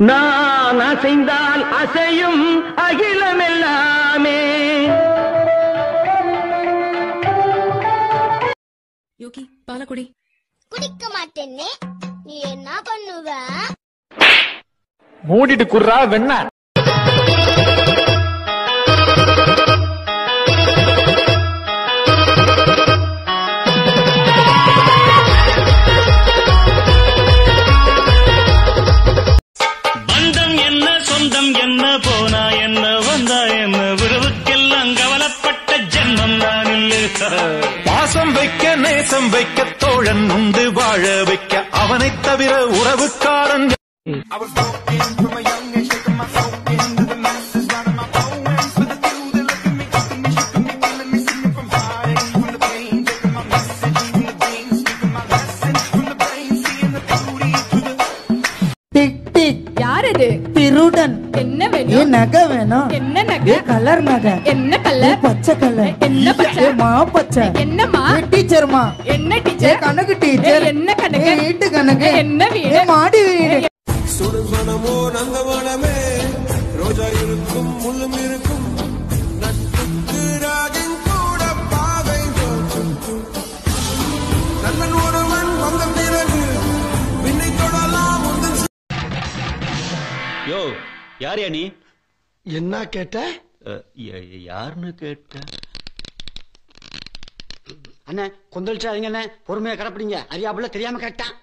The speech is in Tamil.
நான் அசைந்தால் அசையும் அகிலமெல்லாமே யோகி பாலக்குடி குடிக்க மாட்டேன்னு நீ என்ன பண்ணுவ மூடிட்டு குர்ரா வெண்ண பந்தம் என்ன சொந்தம் என்ன போனா என்ன வந்தா என்ன உறவுக்கெல்லாம் கவலைப்பட்ட ஜென்மம் நான் இல்லை பாசம் வைக்க நேசம் வைக்க தோழன் உண்டு வாழ வைக்க அவனைத் தவிர உறவுக்காரன் டிக் டிக் யார் இது திருடன் என்ன ஏ வேணும் நகை வேணும் என்ன ஏ நகை கலர் நகை என்ன ஏ கலர் பச்சை கலர் என்ன பச்சை? ஏ மா பச்சை என்னம்மா ஏ டீச்சர்மா என்ன ஏ டீச்சர் கணக்கு டீச்சர் ஏ, என்ன கணக்கு? ஏ வீட்டு கணக்கு என்ன வீடு? ஏ மாடி வீடு சுடுமனமோ நந்தவனமே ரோஜா இருக்கும் முள்ளும் இருக்கும் நட்புக்கு ராகம் கூட பாவை தோற்றும் நல்லன் ஒருவன் வந்த பிறகு பின்னை தொடலாம் உந்தன் யோ யார் நீ என்ன கேட்ட அஹ், ய- யாருன்னு கேட்ட அண்ணே கொந்தளிச்சாதீங்க அண்ணே பொறுமையா கடப்பிடிங்க அறியாப்புல தெரியாம கேட்டான்